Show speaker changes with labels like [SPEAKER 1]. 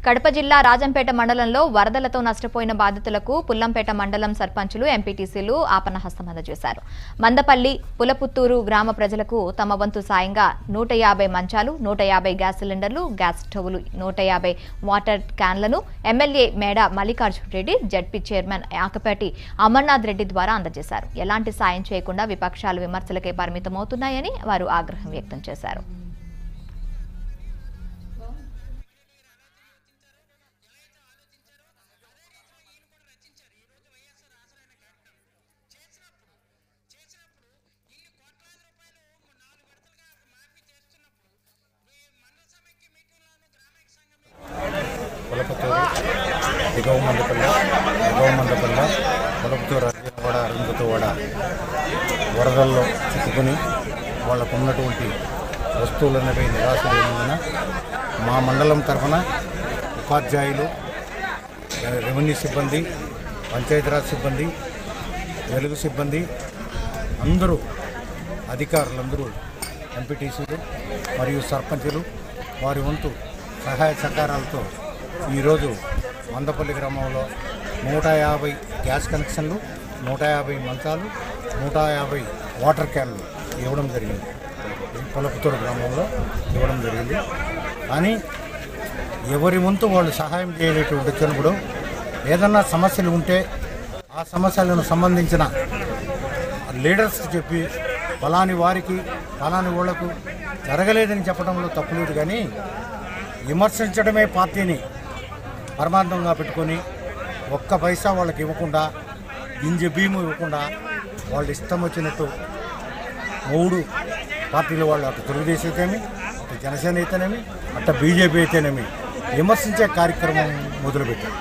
[SPEAKER 1] కడప జిల్లా రాజంపేట మండలంలో వరదలతో నష్టపోయిన బాధితులకు పుల్లంపేట మండలం సర్పంచులు ఎంపీటీసీలు ఆపన్నహస్తం అందజేశారు మందపల్లి పులపుత్తూరు గ్రామ ప్రజలకు తమ వంతు సాయంగా నూట యాభై మంచాలు నూట యాభై గ్యాస్ సిలిండర్లు గ్యాస్ స్టవ్లు నూట యాభై వాటర్ క్యాన్లను MLA Meda Mallikarjuna Reddy ZP chairman Akepati Amarnath Reddy ద్వారా అందజేశారు ఎలాంటి సాయం చేయకుండా విపక్షాలు విమర్శలకే పరిమితమవుతున్నాయని వారు ఆగ్రహం వ్యక్తం చేశారు
[SPEAKER 2] కులపతూరు దిగువ మందపల్లి ఎగువ మందపల్లి కులపతూరు అర్జునవాడ అరుంధతవాడ వరదల్లో చిక్కుకుని వాళ్ళకు ఉన్నటువంటి వస్తువులన్నవి నిరాశమైనందున మా మండలం తరఫున ఉపాధ్యాయులు రెవెన్యూ సిబ్బంది పంచాయతీరాజ్ సిబ్బంది వెలుగు సిబ్బంది అందరూ అధికారులందరూ ఎంపీటీసీలు మరియు సర్పంచులు వారి వంతు సహాయ సహకారాలతో ఈరోజు మందపల్లి గ్రామంలో నూట యాభై గ్యాస్ కనెక్షన్లు నూట యాభై మంచాలు నూట యాభై వాటర్ క్యాన్లు ఇవ్వడం జరిగింది ఈ పొలపుతూరు గ్రామంలో ఇవ్వడం జరిగింది కానీ ఎవరి వంతు వాళ్ళు సహాయం చేయలేటువంటి వచ్చినప్పుడు ఏదన్నా సమస్యలు ఉంటే ఆ సమస్యలను సంబంధించిన లీడర్స్కి చెప్పి ఫలాని వారికి ఫలాని వాళ్ళకు జరగలేదని చెప్పడంలో తప్పులేదు కానీ విమర్శించడమే పార్టీని పరమార్థంగా పెట్టుకొని ఒక్క పైసా వాళ్ళకి ఇవ్వకుండా గింజ భీము ఇవ్వకుండా వాళ్ళు ఇష్టం వచ్చినట్టు మూడు పార్టీల వాళ్ళు అటు తెలుగుదేశం అయితేనేమి అటు జనసేన అయితేనేమి అటు బీజేపీ అయితేనేమి విమర్శించే కార్యక్రమం మొదలుపెట్టారు